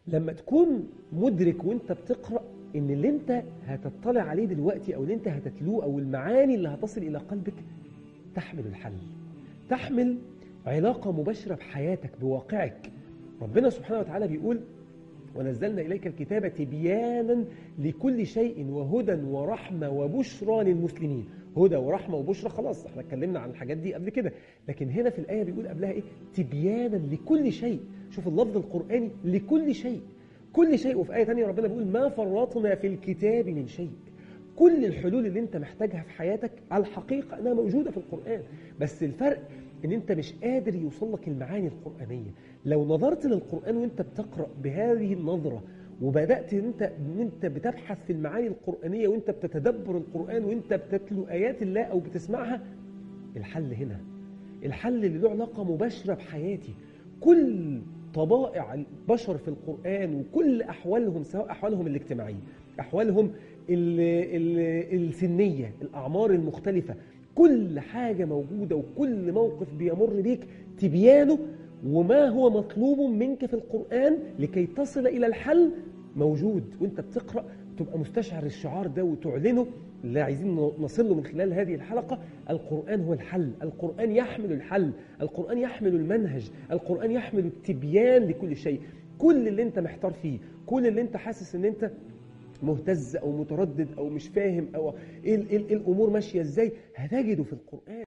لما تكون مدرك وانت بتقرأ ان اللي انت هتطلع عليه دلوقتي او اللي انت هتتلوه او المعاني اللي هتصل الى قلبك تحمل الحل تحمل علاقة مباشرة بحياتك بواقعك ربنا سبحانه وتعالى بيقول ونزلنا إليك الكتاب تبيانا لكل شيء وهدى ورحمة وبشرى للمسلمين هدى ورحمة وبشرى خلاص احنا اتكلمنا عن الحاجات دي قبل كده لكن هنا في الآية بيقول قبلها ايه تبيانا لكل شيء شوف اللفظ القرآني لكل شيء كل شيء وفي آية تانية ربنا بيقول ما فرطنا في الكتاب من شيء كل الحلول اللي انت محتاجها في حياتك على الحقيقة انها موجودة في القرآن بس الفرق ان انت مش قادر يوصل لك المعاني القرآنية لو نظرت للقرآن وانت بتقرأ بهذه النظرة وبدأت ان انت ان انت بتبحث في المعاني القرآنية وانت بتتدبر القرآن وانت بتتلو آيات الله او بتسمعها الحل هنا الحل اللي له علاقة مباشرة بحياتي كل طبائع البشر في القرآن وكل أحوالهم سواء أحوالهم الاجتماعية أحوالهم ال ال السنية الأعمار المختلفة كل حاجة موجودة وكل موقف بيمر بيك تبيانه وما هو مطلوب منك في القرآن لكي تصل إلى الحل موجود وانت بتقرأ تبقى مستشعر الشعار ده وتعلنه اللي عايزين نصل له من خلال هذه الحلقة القرآن هو الحل القرآن يحمل الحل القرآن يحمل المنهج القرآن يحمل التبيان لكل شيء كل اللي انت محتار فيه كل اللي انت حاسس ان انت مهتز او متردد او مش فاهم او ايه, إيه, إيه الامور ماشيه ازاي هتجده في القران